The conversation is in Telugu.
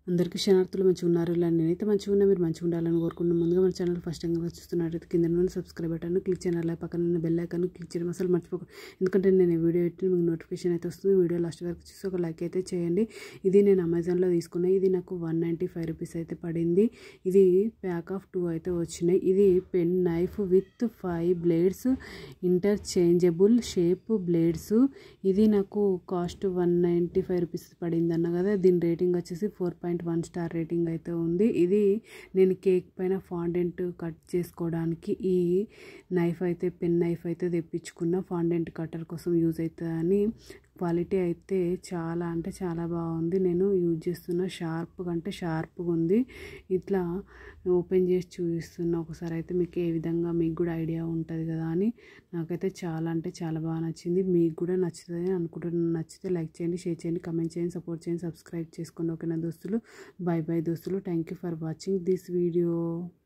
అందరికీ శనార్థులు మంచిగా ఉన్నారు ఇలా నేనైతే మంచిగా ఉన్నా మీరు మంచిగా ఉండాలని కోరుకుంటున్నాను ముందుగా మన ఛానల్ ఫస్ట్ టైం కనుక చూస్తున్నట్టయితే కింద నుండి సబ్స్క్రైబ్ బటన్ క్లిక్ చేయండి అలా పక్కన ఉన్న బెల్ ఐకాన్ క్లిక్ చేయడం అసలు మర్చిపోకు ఎందుకంటే నేను ఈ వీడియో పెట్టి మీకు నోటిఫికేషన్ అయితే వస్తుంది వీడియో లాస్ట్ వరకు చూసి ఒక లైక్ అయితే చేయండి ఇది నేను అమెజాన్లో తీసుకున్నా ఇది నాకు వన్ నైంటీ ఫైవ్ రూపీస్ అయితే పడింది ఇది ప్యాక్ ఆఫ్ టూ అయితే వచ్చినాయి ఇది pen knife with five blades interchangeable shape blades ఇది నాకు cost one ninety five rupees పడింది అన్న కదా దీని రేటింగ్ వచ్చేసి four point one star rating అయితే ఉంది ఇది నేను కేక్ పైన ఫాండెంట్ కట్ చేసుకోవడానికి ఈ నైఫ్ అయితే పెన్ నైఫ్ అయితే తెప్పించుకున్న ఫాండెంట్ కట్టర్ కోసం యూజ్ అవుతుందని క్వాలిటీ అయితే చాలా అంటే చాలా బాగుంది నేను యూజ్ చేస్తున్న షార్ప్ కంటే షార్ప్గా ఉంది ఇట్లా ఓపెన్ చేసి చూపిస్తున్నా ఒకసారి అయితే మీకు ఏ విధంగా మీకు కూడా ఐడియా ఉంటుంది కదా అని నాకైతే చాలా అంటే చాలా బాగా నచ్చింది మీకు కూడా నచ్చుతుంది అనుకుంటున్నాను నచ్చితే లైక్ చేయండి షేర్ చేయండి కమెంట్ చేయండి సపోర్ట్ చేయండి సబ్స్క్రైబ్ చేసుకోండి ఓకేనా దోస్తులు బాయ్ బాయ్ దోస్తులు thank you for watching this video